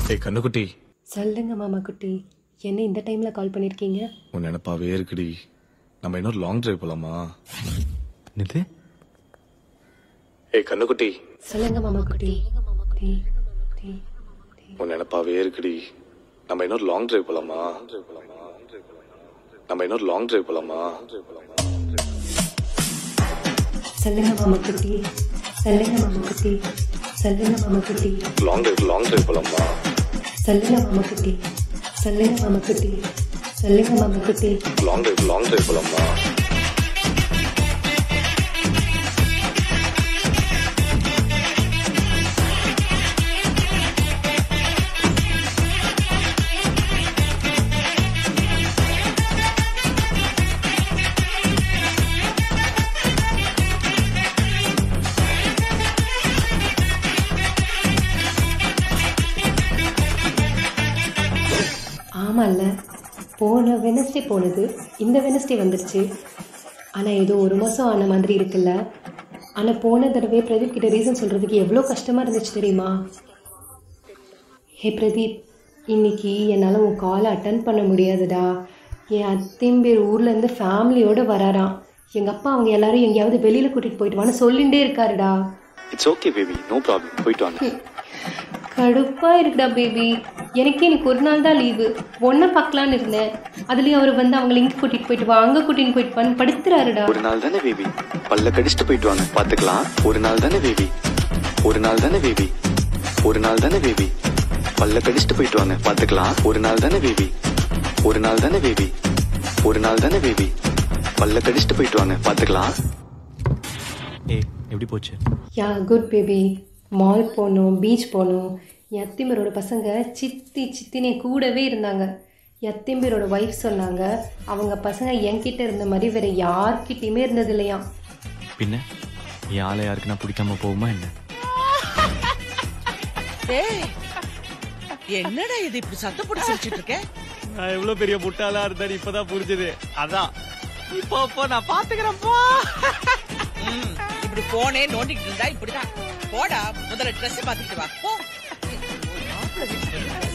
ஏய் கண்ணுக்குட்டி சொல்லுங்க மாமா குட்டி என்ன இந்த டைம்ல கால் பண்ணிருக்கீங்க உன் நினப்பாவே இருக்குடி நம்ம இன்னொரு லாங் டிரைவ் போலாமா என்னது ஏய் கண்ணுக்குட்டி சொல்லுங்க மாமா குட்டி குட்டி, குட்டி. உன் நினப்பாவே இருக்குடி நம்ம இன்னொரு லாங் டிரைவ் போலாமா நம்ம இன்னொரு லாங் டிரைவ் போலாமா சொல்லுங்க மாமா குட்டி சொல்லுங்க மாமா குட்டி சொல்லுங்க மாமா குட்டி லாங் டிரைவ் லாங் டிரைவ் போலாமா சொல்லுங்க மாமா குட்டி சொல்லுங்க மாமா குட்டி சொல்லுங்க மாமா குட்டி லாங் டிரைவ் லாங் டிரைவ் போலாமா ஆமால்ல போன வெனஸ்டே போனது இந்த வெனஸ்டே வந்துருச்சு ஆனால் ஏதோ ஒரு மாதம் ஆன மாதிரி இருக்குல்ல ஆனால் போன தடவை பிரதீப் கிட்ட ரீசன் சொல்கிறதுக்கு எவ்வளோ கஷ்டமாக இருந்துச்சு தெரியுமா ஹே பிரதீப் இன்னைக்கு என்னால் உன் காலை அட்டன் பண்ண முடியாதுடா என் அத்தையும் பேர் ஊர்லேருந்து ஃபேமிலியோடு வராராம் எங்கள் அப்பா அவங்க எல்லாரும் எங்கேயாவது வெளியில் கூட்டிகிட்டு போயிட்டு வான்னு சொல்லிகிட்டே இருக்காருடா it's okay baby no problem போயிட்டு வாங்க கடுப்பா இருக்குடா பேபி எனக்கே இன்னைக்கு ஒரு நாள் தான் லீவு ஒன்றை பார்க்கலான்னு இருந்தேன் அதுலேயும் அவர் வந்து அவங்களை இங்கே கூட்டிகிட்டு போயிட்டு வா அங்கே கூட்டின்னு போயிட்டு வான்னு படுத்துறாருடா ஒரு நாள் தானே பேபி பல்ல கடிச்சிட்டு போயிட்டு வாங்க பாத்துக்கலாம் ஒரு நாள் தானே பேபி ஒரு நாள் தானே பேபி ஒரு நாள் தானே பேபி பல்ல கடிச்சிட்டு போயிட்டு வாங்க பாத்துக்கலாம் ஒரு நாள் தானே பேபி ஒரு நாள் தானே பேபி ஒரு நாள் தானே பேபி பல்ல கடிச்சிட்டு போயிட்டு வாங்க பாத்துக்கலாம் ஏய் எப்படி போச்சு யா குட் பேபி மால் போனோம் பீச் போனோம் என் அத்திம்பேரோட பசங்க சித்தி சித்தினே கூடவே இருந்தாங்க என் அத்திம்பேரோட ஒய்ஃப் சொன்னாங்க அவங்க பசங்க என்கிட்ட இருந்த மாதிரி வேற யார்கிட்டயுமே இருந்தது இல்லையா பின்ன என் ஆளை யாருக்குன்னா பிடிக்காம போகுமா என்ன டேய் என்னடா இது இப்படி சத்தம் போட்டு சிரிச்சிட்டு இருக்க நான் எவ்வளவு பெரிய முட்டாளா இருந்தாரு இப்பதான் புரிஞ்சது அதான் இப்போ இப்போ நான் பாத்துக்கிறேன்ப்பா ம், இப்படி போனே நோண்டிக்கிட்டு இருந்தா இப்படிதான் போடா முதல்ல ட்ரெஸ் பாத்துக்கிட்டு வா போ மாப்பிள்ளை வீட்டுக்கு